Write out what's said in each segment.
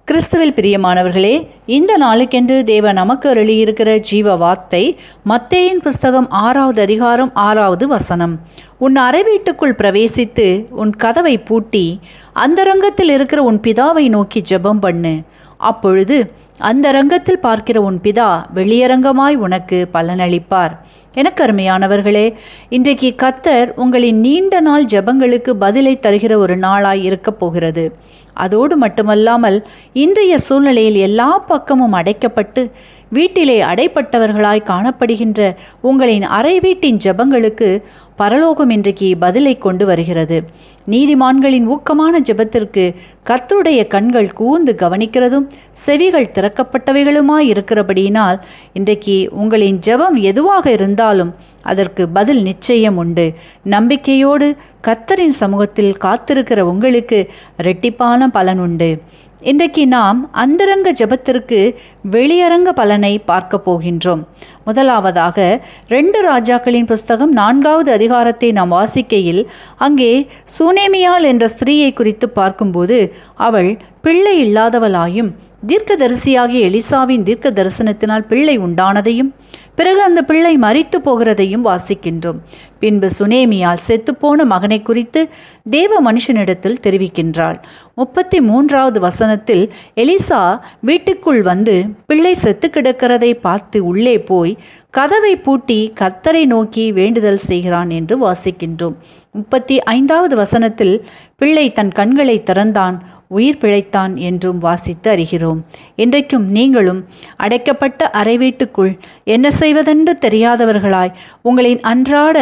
கிறிஸ்துவில் பிரியமானவர்களே இந்த நாளுக்கென்று தேவ நமக்கு அருளியிருக்கிற ஜீவ வார்த்தை மத்தேயின் புஸ்தகம் ஆறாவது அதிகாரம் ஆறாவது வசனம் உன் அறை வீட்டுக்குள் பிரவேசித்து உன் கதவை பூட்டி அந்தரங்கத்தில் இருக்கிற உன் பிதாவை நோக்கி ஜெபம் பண்ணு அப்பொழுது அந்த ரங்கத்தில் பார்க்கிற உன் பிதா வெளியரங்கமாய் உனக்கு பலனளிப்பார் எனக்கு அருமையானவர்களே இன்றைக்கு கத்தர் உங்களின் நீண்ட நாள் ஜெபங்களுக்கு பதிலை தருகிற ஒரு நாளாய் இருக்கப் போகிறது அதோடு மட்டுமல்லாமல் இன்றைய சூழ்நிலையில் எல்லா பக்கமும் அடைக்கப்பட்டு வீட்டிலே அடைப்பட்டவர்களாய் காணப்படுகின்ற உங்களின் அறை வீட்டின் ஜெபங்களுக்கு பரலோகம் இன்றைக்கு பதிலை கொண்டு வருகிறது நீதிமான்களின் ஊக்கமான ஜெபத்திற்கு கர்த்தருடைய கண்கள் கூர்ந்து கவனிக்கிறதும் செவிகள் திறக்கப்பட்டவைகளுமாய் இருக்கிறபடியினால் இன்றைக்கு உங்களின் ஜெபம் எதுவாக இருந்தாலும் அதற்கு பதில் நிச்சயம் உண்டு நம்பிக்கையோடு கர்த்தரின் சமூகத்தில் காத்திருக்கிற உங்களுக்கு இரட்டிப்பான பலன் உண்டு இன்றைக்கு நாம் அந்தரங்க ஜெபத்திற்கு வெளியரங்க பலனை பார்க்க போகின்றோம் முதலாவதாக ரெண்டு ராஜாக்களின் புஸ்தகம் நான்காவது அதிகாரத்தை நாம் வாசிக்கையில் அங்கே சூனேமியாள் என்ற ஸ்திரீயை குறித்து பார்க்கும்போது அவள் பிள்ளை இல்லாதவளாயும் தீர்க்கதரிசியாகிய எலிசாவின் தீர்க்க தரிசனத்தினால் பிள்ளை உண்டானதையும் பிறகு அந்த பிள்ளை மறித்து போகிறதையும் வாசிக்கின்றோம் பின்பு சுனேமியால் செத்துப்போன மகனை குறித்து தேவ மனுஷனிடத்தில் தெரிவிக்கின்றாள் முப்பத்தி மூன்றாவது வசனத்தில் எலிசா வீட்டுக்குள் வந்து பிள்ளை செத்து கிடக்கிறதை பார்த்து உள்ளே போய் கதவை பூட்டி கத்தரை நோக்கி வேண்டுதல் செய்கிறான் என்று வாசிக்கின்றோம் முப்பத்தி ஐந்தாவது வசனத்தில் பிள்ளை தன் கண்களை திறந்தான் உயிர் பிழைத்தான் என்றும் வாசித்து அறிகிறோம் இன்றைக்கும் நீங்களும் அடைக்கப்பட்ட அறை வீட்டுக்குள் என்ன செய்வதென்று தெரியாதவர்களாய் உங்களின் அன்றாட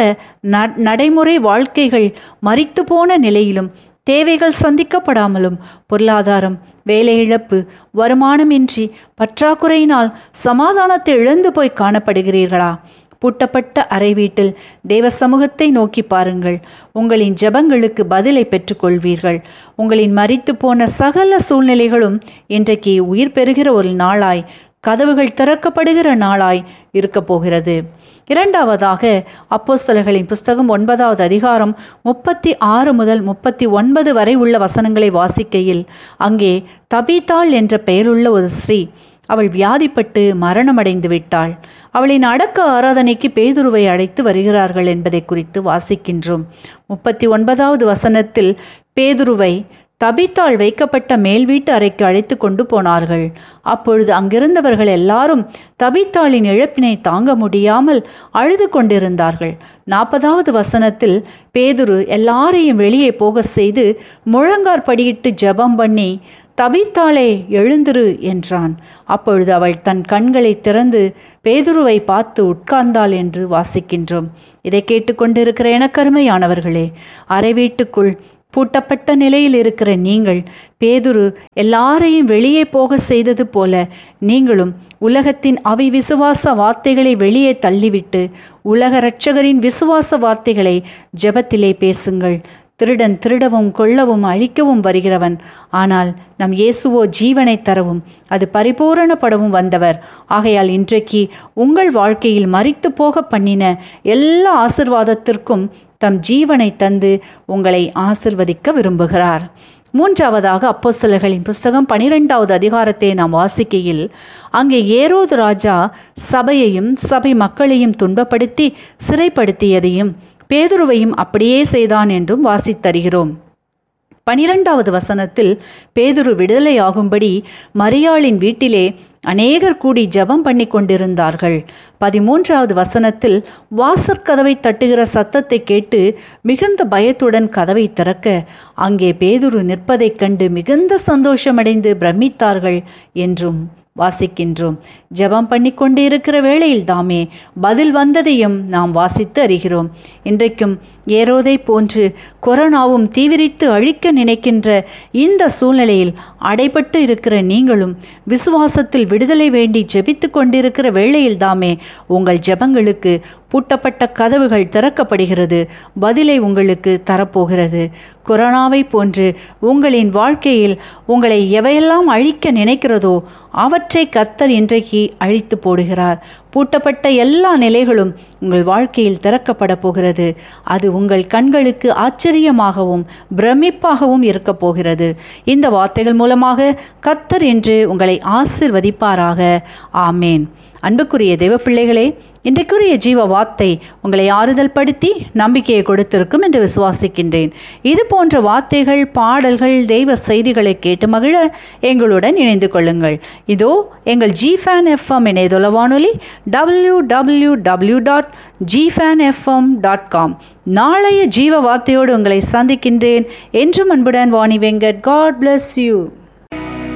நடைமுறை வாழ்க்கைகள் மறித்து போன நிலையிலும் தேவைகள் சந்திக்கப்படாமலும் பொருளாதாரம் வேலை இழப்பு வருமானமின்றி பற்றாக்குறையினால் சமாதானத்தை இழந்து போய் காணப்படுகிறீர்களா பூட்டப்பட்ட அறை வீட்டில் தேவ சமூகத்தை நோக்கி பாருங்கள் உங்களின் ஜபங்களுக்கு பதிலை பெற்றுக்கொள்வீர்கள் உங்களின் மறித்து போன சகல சூழ்நிலைகளும் இன்றைக்கு உயிர் பெறுகிற ஒரு நாளாய் கதவுகள் திறக்கப்படுகிற நாளாய் இருக்க போகிறது இரண்டாவதாக அப்போஸ்தலர்களின் புஸ்தகம் ஒன்பதாவது அதிகாரம் முப்பத்தி ஆறு முதல் முப்பத்தி ஒன்பது வரை உள்ள வசனங்களை வாசிக்கையில் அங்கே தபித்தாள் என்ற பெயருள்ள ஒரு ஸ்ரீ அவள் வியாதிப்பட்டு மரணமடைந்து விட்டாள் அவளின் அடக்க ஆராதனைக்கு பேதுருவை அழைத்து வருகிறார்கள் என்பதை குறித்து வாசிக்கின்றோம் முப்பத்தி ஒன்பதாவது வசனத்தில் பேதுருவை தபித்தாள் வைக்கப்பட்ட மேல் வீட்டு அறைக்கு அழைத்து கொண்டு போனார்கள் அப்பொழுது அங்கிருந்தவர்கள் எல்லாரும் தபித்தாளின் இழப்பினை தாங்க முடியாமல் அழுது கொண்டிருந்தார்கள் நாற்பதாவது வசனத்தில் பேதுரு எல்லாரையும் வெளியே போக செய்து முழங்கார் படியிட்டு ஜபம் பண்ணி தபித்தாளே எழுந்திரு என்றான் அப்பொழுது அவள் தன் கண்களை திறந்து பேதுருவை பார்த்து உட்கார்ந்தாள் என்று வாசிக்கின்றோம் இதை கேட்டுக்கொண்டிருக்கிற எனக்கருமையானவர்களே அறை வீட்டுக்குள் பூட்டப்பட்ட நிலையில் இருக்கிற நீங்கள் பேதுரு எல்லாரையும் வெளியே போக செய்தது போல நீங்களும் உலகத்தின் அவை விசுவாச வார்த்தைகளை வெளியே தள்ளிவிட்டு உலக இரட்சகரின் விசுவாச வார்த்தைகளை ஜெபத்திலே பேசுங்கள் திருடன் திருடவும் கொள்ளவும் அழிக்கவும் வருகிறவன் ஆனால் நம் இயேசுவோ ஜீவனை தரவும் அது பரிபூரணப்படவும் வந்தவர் ஆகையால் இன்றைக்கு உங்கள் வாழ்க்கையில் மறித்து போக பண்ணின எல்லா ஆசிர்வாதத்திற்கும் தம் ஜீவனை தந்து உங்களை ஆசிர்வதிக்க விரும்புகிறார் மூன்றாவதாக அப்போஸ்தலர்களின் புஸ்தகம் பனிரெண்டாவது அதிகாரத்தை நாம் வாசிக்கையில் அங்கே ஏரோது ராஜா சபையையும் சபை மக்களையும் துன்பப்படுத்தி சிறைப்படுத்தியதையும் பேதுருவையும் அப்படியே செய்தான் என்றும் வாசித்தருகிறோம் பனிரெண்டாவது வசனத்தில் பேதுரு விடுதலையாகும்படி மரியாளின் வீட்டிலே அநேகர் கூடி ஜபம் பண்ணி கொண்டிருந்தார்கள் பதிமூன்றாவது வசனத்தில் வாசற்கதவை தட்டுகிற சத்தத்தை கேட்டு மிகுந்த பயத்துடன் கதவை திறக்க அங்கே பேதுரு நிற்பதைக் கண்டு மிகுந்த சந்தோஷமடைந்து பிரமித்தார்கள் என்றும் வாசிக்கின்றோம் ஜெபம் பண்ணி கொண்டு இருக்கிற வேளையில் தாமே பதில் வந்ததையும் நாம் வாசித்து அறிகிறோம் இன்றைக்கும் ஏரோதை போன்று கொரோனாவும் தீவிரித்து அழிக்க நினைக்கின்ற இந்த சூழ்நிலையில் அடைபட்டு இருக்கிற நீங்களும் விசுவாசத்தில் விடுதலை வேண்டி ஜெபித்து கொண்டிருக்கிற வேளையில் தாமே உங்கள் ஜெபங்களுக்கு பூட்டப்பட்ட கதவுகள் திறக்கப்படுகிறது பதிலை உங்களுக்கு தரப்போகிறது கொரோனாவை போன்று உங்களின் வாழ்க்கையில் உங்களை எவையெல்லாம் அழிக்க நினைக்கிறதோ அவற்றை கத்தர் இன்றைக்கு அழித்து போடுகிறார் பூட்டப்பட்ட எல்லா நிலைகளும் உங்கள் வாழ்க்கையில் திறக்கப்பட போகிறது அது உங்கள் கண்களுக்கு ஆச்சரியமாகவும் பிரமிப்பாகவும் இருக்கப் போகிறது இந்த வார்த்தைகள் மூலமாக கத்தர் என்று உங்களை ஆசிர்வதிப்பாராக ஆமேன் அன்புக்குரிய தெய்வ பிள்ளைகளே இன்றைக்குரிய ஜீவ வார்த்தை உங்களை ஆறுதல் படுத்தி நம்பிக்கையை கொடுத்திருக்கும் என்று விசுவாசிக்கின்றேன் இது போன்ற வார்த்தைகள் பாடல்கள் தெய்வ செய்திகளை கேட்டு மகிழ எங்களுடன் இணைந்து கொள்ளுங்கள் இதோ எங்கள் ஜிஃபேன் எஃப்எம் இணையதள வானொலி டபிள்யூ டபிள்யூ டபிள்யூ டாட் ஜிஃபேன் எஃப்எம் டாட் காம் நாளைய ஜீவ வார்த்தையோடு உங்களை சந்திக்கின்றேன் என்றும் அன்புடன் Vani Venkat God bless you